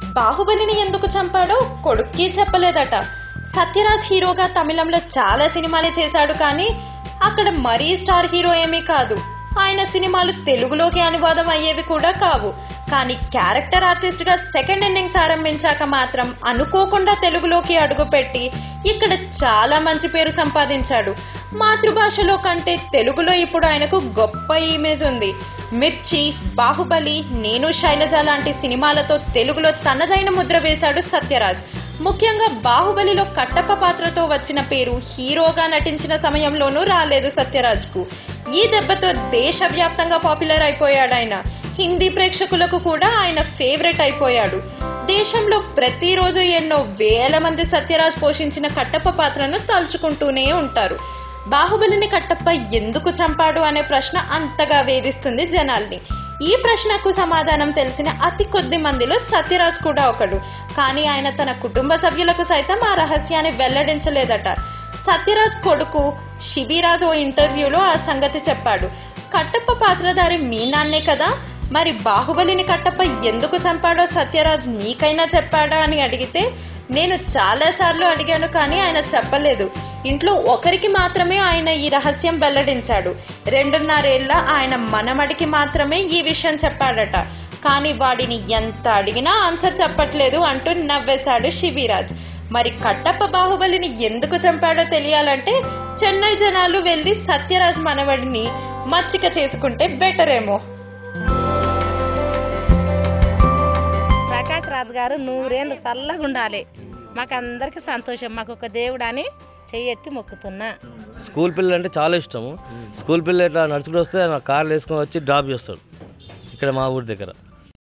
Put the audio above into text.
బాహుబలిని ఎందుకు చంపాడో కొడుక్కి చెప్పలేదట సత్యరాజ్ హీరోగా తమిళంలో చాలా సినిమాలే చేశాడు కానీ అక్కడ మరీ స్టార్ హీరో ఏమీ కాదు ఆయన సినిమాలు తెలుగులోకి అనువాదం అయ్యేవి కూడా కావు కానీ క్యారెక్టర్ ఆర్టిస్ట్ గా సెకండ్ ఇన్నింగ్స్ ఆరంభించాక మాత్రం అనుకోకుండా తెలుగులోకి అడుగుపెట్టి ఇక్కడ చాలా మంచి పేరు సంపాదించాడు మాతృభాషలో కంటే తెలుగులో ఇప్పుడు ఆయనకు గొప్ప ఇమేజ్ ఉంది మిర్చి బాహుబలి నేను శైలజ లాంటి సినిమాలతో తెలుగులో తనదైన ముద్ర వేశాడు సత్యరాజ్ ముఖ్యంగా బాహుబలిలో కట్టప్ప పాత్రతో వచ్చిన పేరు హీరోగా నటించిన సమయంలోనూ రాలేదు సత్యరాజ్కు ఈ దెబ్బతో దేశవ్యాప్తంగా పాపులర్ అయిపోయాడు ఆయన హిందీ ప్రేక్షకులకు కూడా ఆయన ఫేవరెట్ అయిపోయాడు దేశంలో ప్రతిరోజు ఎన్నో వేల మంది సత్యరాజ్ పోషించిన కట్టప్ప పాత్రను తలుచుకుంటూనే ఉంటారు బాహుబలిని కట్టప్ప ఎందుకు చంపాడు అనే ప్రశ్న అంతగా వేధిస్తుంది జనాల్ని ఈ ప్రశ్నకు సమాధానం తెలిసిన అతి కొద్ది మందిలో సత్యరాజ్ కూడా ఒకడు కానీ ఆయన తన కుటుంబ సభ్యులకు సైతం ఆ రహస్యాన్ని వెల్లడించలేదట సత్యరాజ్ కొడుకు శిబిరాజ్ ఓ ఇంటర్వ్యూలో ఆ సంగతి చెప్పాడు కట్టప్ప పాత్రధారి మీ నాన్నే కదా మరి బాహుబలిని కట్టప్ప ఎందుకు చంపాడో సత్యరాజ్ మీకైనా చెప్పాడా అని అడిగితే నేను చాలాసార్లు అడిగాను కానీ ఆయన చెప్పలేదు ఇంట్లో ఒకరికి మాత్రమే ఆయన ఈ రహస్యం వెల్లడించాడు రెండున్నరేళ్ల ఆయన మనమడికి మాత్రమే ఈ విషయం చెప్పాడట కానీ వాడిని ఎంత అడిగినా ఆన్సర్ చెప్పట్లేదు అంటూ నవ్వేశాడు శిబిరాజ్ మరి కట్టప్ప బాహుబలిని ఎందుకు చంపాడో తెలియాలంటే చెన్నై జనాలు వెళ్ళి సత్యరాజ్ మనవడిని మచ్చిక చేసుకుంటే బెటర్ ఏమో ప్రకాష్ రాజు గారు నూరేళ్ళు చల్లగా ఉండాలి మాకందరికి సంతోషం మాకు ఒక దేవుడు అని చెయ్యెత్తి మొక్కుతున్నా స్కూల్ పిల్లలు అంటే చాలా ఇష్టము స్కూల్ పిల్లలు ఇట్లా నడుచుకుంటూ వస్తే నా కార్లు వేసుకొని వచ్చి డ్రాప్ చేస్తాడు ఇక్కడ మా ఊరి దగ్గర